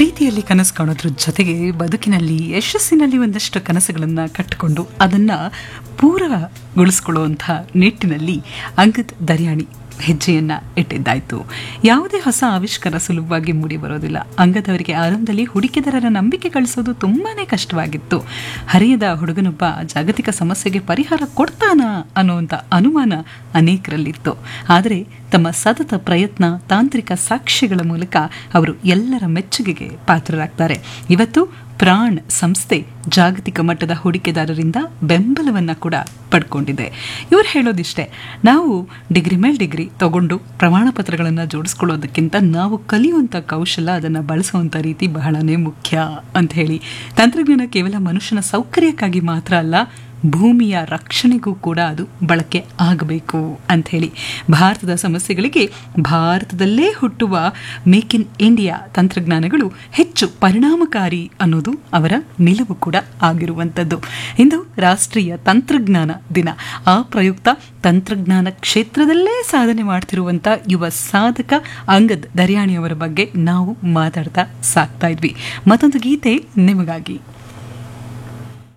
ಪ್ರೀತಿಯಲ್ಲಿ ಕನಸು ಕಾಣೋದ್ರ ಜೊತೆಗೆ ಬದುಕಿನಲ್ಲಿ ಯಶಸ್ಸಿನಲ್ಲಿ ಒಂದಷ್ಟು ಕನಸುಗಳನ್ನು ಕಟ್ಟಿಕೊಂಡು ಅದನ್ನು ಪೂರಗೊಳಿಸ್ಕೊಳ್ಳುವಂಥ ನಿಟ್ಟಿನಲ್ಲಿ ಅಂಗದ್ ದರ್ಯಾಣಿ ಹೆಜ್ಜೆಯನ್ನ ಇಟ್ಟಿದ್ದಾಯ್ತು ಯಾವುದೇ ಹೊಸ ಆವಿಷ್ಕಾರ ಸುಲಭವಾಗಿ ಮೂಡಿ ಬರೋದಿಲ್ಲ ಅಂಗದವರಿಗೆ ಆರಂಭದಲ್ಲಿ ಹೂಡಿಕೆದಾರರ ನಂಬಿಕೆ ಗಳಿಸೋದು ತುಂಬಾನೇ ಕಷ್ಟವಾಗಿತ್ತು ಹರಿಯದ ಹುಡುಗನೊಬ್ಬ ಜಾಗತಿಕ ಸಮಸ್ಯೆಗೆ ಪರಿಹಾರ ಕೊಡ್ತಾನಾ ಅನ್ನುವಂಥ ಅನುಮಾನ ಅನೇಕರಲ್ಲಿತ್ತು ಆದರೆ ತಮ್ಮ ಸತತ ಪ್ರಯತ್ನ ತಾಂತ್ರಿಕ ಸಾಕ್ಷ್ಯಗಳ ಮೂಲಕ ಅವರು ಎಲ್ಲರ ಮೆಚ್ಚುಗೆಗೆ ಪಾತ್ರರಾಗ್ತಾರೆ ಇವತ್ತು ಪ್ರಾಣ್ ಸಂಸ್ಥೆ ಜಾಗತಿಕ ಮಟ್ಟದ ಹೂಡಿಕೆದಾರರಿಂದ ಬೆಂಬಲವನ್ನ ಕೂಡ ಪಡ್ಕೊಂಡಿದೆ ಇವ್ರು ಹೇಳೋದಿಷ್ಟೇ ನಾವು ಡಿಗ್ರಿ ಮೇಲೆ ಡಿಗ್ರಿ ತಗೊಂಡು ಪ್ರಮಾಣ ಪತ್ರಗಳನ್ನು ಜೋಡಿಸ್ಕೊಳ್ಳೋದಕ್ಕಿಂತ ನಾವು ಕಲಿಯುವಂಥ ಕೌಶಲ ಅದನ್ನು ಬಳಸುವಂಥ ರೀತಿ ಬಹಳನೇ ಮುಖ್ಯ ಅಂತ ಹೇಳಿ ತಂತ್ರಜ್ಞಾನ ಕೇವಲ ಮನುಷ್ಯನ ಸೌಕರ್ಯಕ್ಕಾಗಿ ಮಾತ್ರ ಅಲ್ಲ ಭೂಮಿಯ ರಕ್ಷಣೆಗೂ ಕೂಡ ಅದು ಬಳಕೆ ಆಗಬೇಕು ಅಂತ ಹೇಳಿ ಭಾರತದ ಸಮಸ್ಯೆಗಳಿಗೆ ಭಾರತದಲ್ಲೇ ಹುಟ್ಟುವ ಮೇಕ್ ಇನ್ ಇಂಡಿಯಾ ತಂತ್ರಜ್ಞಾನಗಳು ಹೆಚ್ಚು ಪರಿಣಾಮಕಾರಿ ಅನ್ನೋದು ಅವರ ನಿಲುವು ಕೂಡ ಆಗಿರುವಂಥದ್ದು ಇಂದು ರಾಷ್ಟ್ರೀಯ ತಂತ್ರಜ್ಞಾನ ದಿನ ಆ ಪ್ರಯುಕ್ತ ತಂತ್ರಜ್ಞಾನ ಕ್ಷೇತ್ರದಲ್ಲೇ ಸಾಧನೆ ಮಾಡ್ತಿರುವಂಥ ಯುವ ಸಾಧಕ ಅಂಗದ್ ದರ್ಯಾಣಿಯವರ ಬಗ್ಗೆ ನಾವು ಮಾತಾಡ್ತಾ ಸಾಕ್ತಾ ಇದ್ವಿ ಮತ್ತೊಂದು ಗೀತೆ ನಿಮಗಾಗಿ